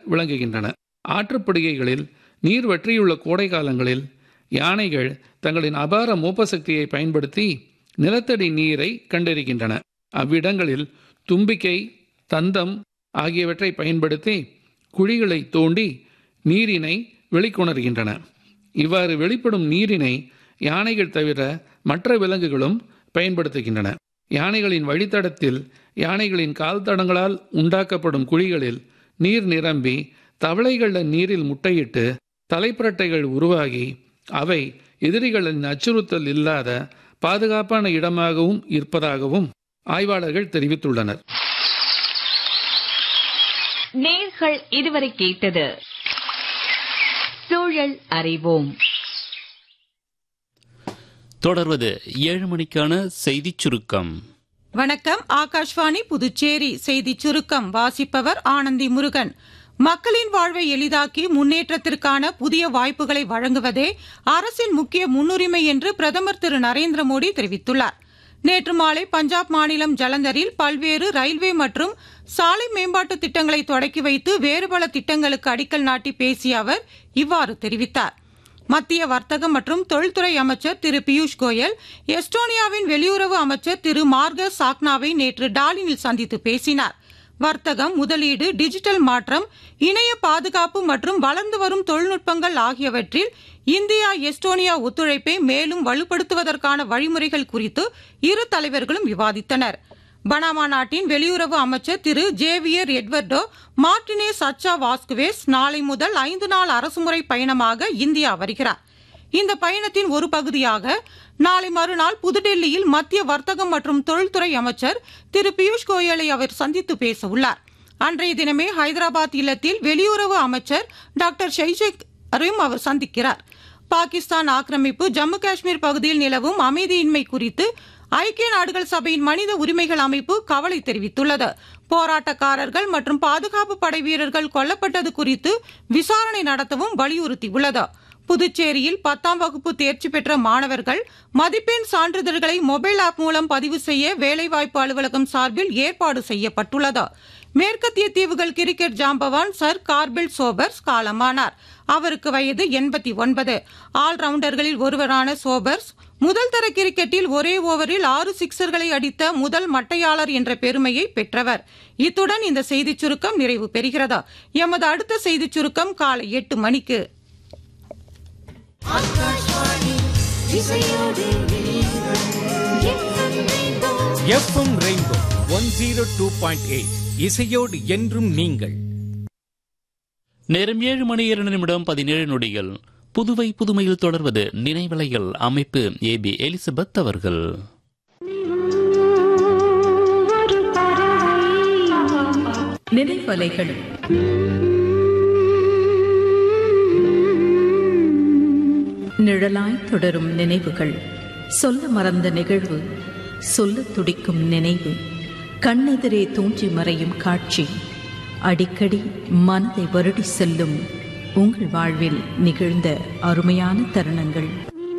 விளங்குகின்றன ஆற்றுப்படுகைகளில் நீர் வற்றியுள்ள கோடை காலங்களில் யானைகள் தங்களின் அபார மோப்ப சக்தியை பயன்படுத்தி நிலத்தடி நீரை கண்டறிகின்றன அவ்விடங்களில் தும்பிக்கை தந்தம் ஆகியவற்றை பயன்படுத்தி குழிகளை தோண்டி நீரினை வெளிக்கொணர்கின்றன இவ்வாறு வெளிப்படும் நீரினை யானைகள் தவிர மற்ற விலங்குகளும் பயன்படுத்துகின்றன யானைகளின் வழித்தடத்தில் யானைகளின் கால் தடங்களால் உண்டாக்கப்படும் குழிகளில் நீர் நிரம்பி தவளைகள் நீரில் முட்டையிட்டு தலைப்புரட்டைகள் உருவாகி அவை எதிரிகளின் அச்சுறுத்தல் இல்லாத பாதுகாப்பான இடமாகவும் இருப்பதாகவும் ஆய்வாளர்கள் தெரிவித்துள்ளனர் நேர்கள் இதுவரை கேட்டது சூழல் அறிவோம் தொடர்வது ஏழு மணிக்கான செய்திச் சுருக்கம் வணக்கம் ஆகாஷ்வாணி புதுச்சேரி செய்திச் சுருக்கம் வாசிப்பவர் ஆனந்தி முருகன் மக்களின் வாழ்வை எளிதாக்கி முன்னேற்றத்திற்கான புதிய வாய்ப்புகளை வழங்குவதே அரசின் முக்கிய முன்னுரிமை என்று பிரதமர் திரு நரேந்திர மோடி தெரிவித்துள்ளார் நேற்று மாலை பஞ்சாப் மாநிலம் ஜலந்தரில் பல்வேறு ரயில்வே மற்றும் சாலை மேம்பாட்டு திட்டங்களை தொடக்கி வைத்து வேறு பல திட்டங்களுக்கு அடிக்கல் நாட்டி பேசிய அவர் இவ்வாறு தெரிவித்தார் மத்திய வர்த்தகம் மற்றும் தொழில்துறை அமைச்சர் திரு பியூஷ் கோயல் எஸ்டோனியாவின் வெளியுறவு அமைச்சர் திரு மார்கஸ் சாக்னாவை நேற்று டாலினில் சந்தித்து பேசினார் வர்த்தகம் முதலீடு டிஜிட்டல் மாற்றம் இணைய பாதுகாப்பு மற்றும் வளர்ந்து வரும் தொழில்நுட்பங்கள் ஆகியவற்றில் இந்தியா எஸ்டோனியா ஒத்துழைப்பை மேலும் வலுப்படுத்துவதற்கான வழிமுறைகள் குறித்து இரு தலைவர்களும் விவாதித்தனர் பனாமா நாட்டின் வெளியுறவு அமைச்சர் திரு ஜேவியர் எட்வர்டோ மார்டினேஸ் அச்சா வாஸ்குவேஸ் நாளை முதல் ஐந்து நாள் அரசுமுறை பயணமாக இந்தியா வருகிறார் இந்த பயணத்தின் ஒரு பகுதியாக நாளை மறுநாள் புதுடெல்லியில் மத்திய வர்த்தகம் மற்றும் தொழில்துறை அமைச்சர் திரு பியூஷ் கோயலை அவர் சந்தித்து பேச உள்ளார் அன்றைய தினமே ஹைதராபாத் இல்லத்தில் வெளியுறவு அமைச்சர் டாக்டர் ஷெய்ஷேக் அவர் சந்திக்கிறார் பாகிஸ்தான் ஆக்கிரமிப்பு ஜம்மு காஷ்மீர் பகுதியில் நிலவும் அமைதியின்மை குறித்து ஐக்கிய நாடுகள் சபையின் மனித உரிமைகள் அமைப்பு கவலை தெரிவித்துள்ளது போராட்டக்காரர்கள் மற்றும் பாதுகாப்பு படை வீரர்கள் கொல்லப்பட்டது குறித்து விசாரணை நடத்தவும் வலியுறுத்தியுள்ளது புதுச்சேரியில் பத்தாம் வகுப்பு தேர்ச்சி பெற்ற மாணவர்கள் மதிப்பெண் சான்றிதழ்களை மொபைல் ஆப் மூலம் பதிவு செய்ய வேலைவாய்ப்பு அலுவலகம் சார்பில் ஏற்பாடு செய்யப்பட்டுள்ளது மேற்கத்திய தீவுகள் கிரிக்கெட் ஜாம்பவான் சர் கார்பெல் சோபர்ஸ் காலமானார் அவருக்கு வயது எண்பத்தி ஒன்பது ஆல்ரவுண்டர்களில் ஒருவரான சோபர்ஸ் முதல் தர கிரிக்கெட்டில் ஒரே ஓவரில் ஆறு சிக்சர்களை அடித்த முதல் மட்டையாளர் என்ற பெருமையை பெற்றவர் இத்துடன் இந்த செய்திச் சுருக்கம் நிறைவு பெறுகிறது எமது அடுத்த செய்திச் சுருக்கம் காலை எட்டு மணிக்கு FM Rainbow one zero two point eight இசையோடு என்றும் நீங்கள் நேரம் ஏழு மணி இரண்டு நிமிடம் பதினேழு நொடிகள் புதுவை புதுமையில் தொடர்வது நினைவலைகள் அமைப்பு ஏ பி எலிசபெத் அவர்கள் நினைவலைகள் நிழலாய் தொடரும் நினைவுகள் சொல்ல மறந்த நிகழ்வு சொல்ல துடிக்கும் நினைவு கண்ணெதிரே தூஞ்சி மறையும் காட்சி அடிக்கடி மனதை வருடி செல்லும் உங்கள் வாழ்வில் நிகழ்ந்த அருமையான தருணங்கள்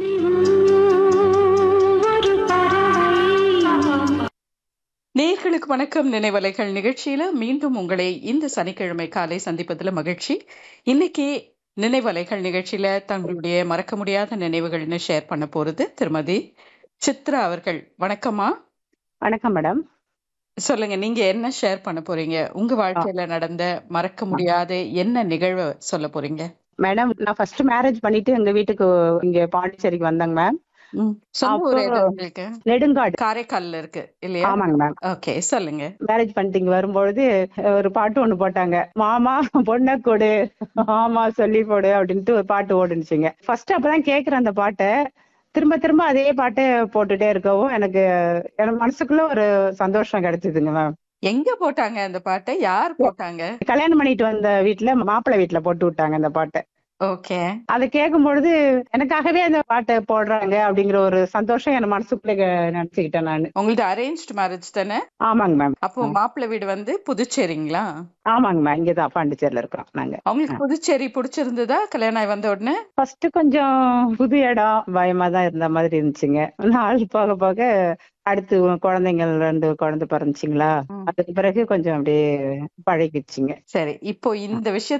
நேர்களுக்கு வணக்கம் நினைவலைகள் நிகழ்ச்சியில மீண்டும் உங்களை இந்த சனிக்கிழமை காலை சந்திப்பதில் மகிழ்ச்சி இன்னைக்கு நினைவலைகள் நிகழ்ச்சியில தங்களுடைய மறக்க முடியாத நினைவுகள்னு ஷேர் பண்ண போறது திருமதி சித்ரா அவர்கள் வணக்கம்மா வணக்கம் மேடம் சொல்லுங்க நீங்க என்ன ஷேர் பண்ண போறீங்க உங்க வாழ்க்கையில நடந்த மறக்க முடியாத என்ன நிகழ்வை சொல்ல போறீங்க மேடம் நான் ஃபர்ஸ்ட் மேரேஜ் பண்ணிட்டு எங்க வீட்டுக்கு இங்க பாண்டிச்சேரிக்கு வந்தேங்க மேம் ம், சொந்த ஊர் எது அப்புறம் உங்களுக்கு நெடுங்காடு காரைக்கால்ல இருக்கு இல்லையா ஆமாங்க மேம் ஓகே சொல்லுங்க மேரேஜ் பண்ணிட்டு இங்க வரும்பொழுது ஒரு பாட்டு ஒண்ணு போட்டாங்க மாமா பொண்ணை கொடு ஆமா சொல்லி போடு அப்படின்ட்டு ஒரு பாட்டு ஓடுனுச்சுங்க ஃபர்ஸ்ட் அப்பதான் கேக்குறேன் அந்த பாட்டை திரும்ப திரும்ப அதே பாட்டை போட்டுட்டே இருக்கவும் எனக்கு எனக்கு மனசுக்குள்ள ஒரு சந்தோஷம் கிடைச்சதுங்க மேம் எங்க போட்டாங்க அந்த பாட்டை யார் போட்டாங்க கல்யாணம் பண்ணிட்டு வந்த வீட்டுல மாப்பிள்ளை வீட்டுல போட்டு விட்டாங்க அந்த பாட்டை ஓகே அதை கேட்கும் பொழுது எனக்காகவே அந்த பாட்டை போடுறாங்க அப்படிங்கிற ஒரு சந்தோஷம் என் மனசுக்குள்ள நினைச்சுக்கிட்டேன் நான் உங்களது அரேஞ்ச்ட் மேரேஜ் தானே ஆமாங்க மேம் அப்போ மாப்பிள்ளை வீடு வந்து புதுச்சேரிங்களா ஆமாங்க மேம் இங்கதான் பாண்டிச்சேரியில இருக்கோம் நாங்க அவங்களுக்கு புதுச்சேரி பிடிச்சிருந்ததா கல்யாணம் ஆகி வந்த உடனே ஃபர்ஸ்ட் கொஞ்சம் புது இடம் பயமா தான் இருந்த மாதிரி இருந்துச்சுங்க நாள் போக போக அடுத்து குழந்தைங்க ரெண்டு குழந்தை பிறந்துச்சுங்களா ம். அதுக்கு பிறகு கொஞ்சம் அப்படியே பழகிடுச்சுங்க சரி இப்போ இந்த விஷயத்த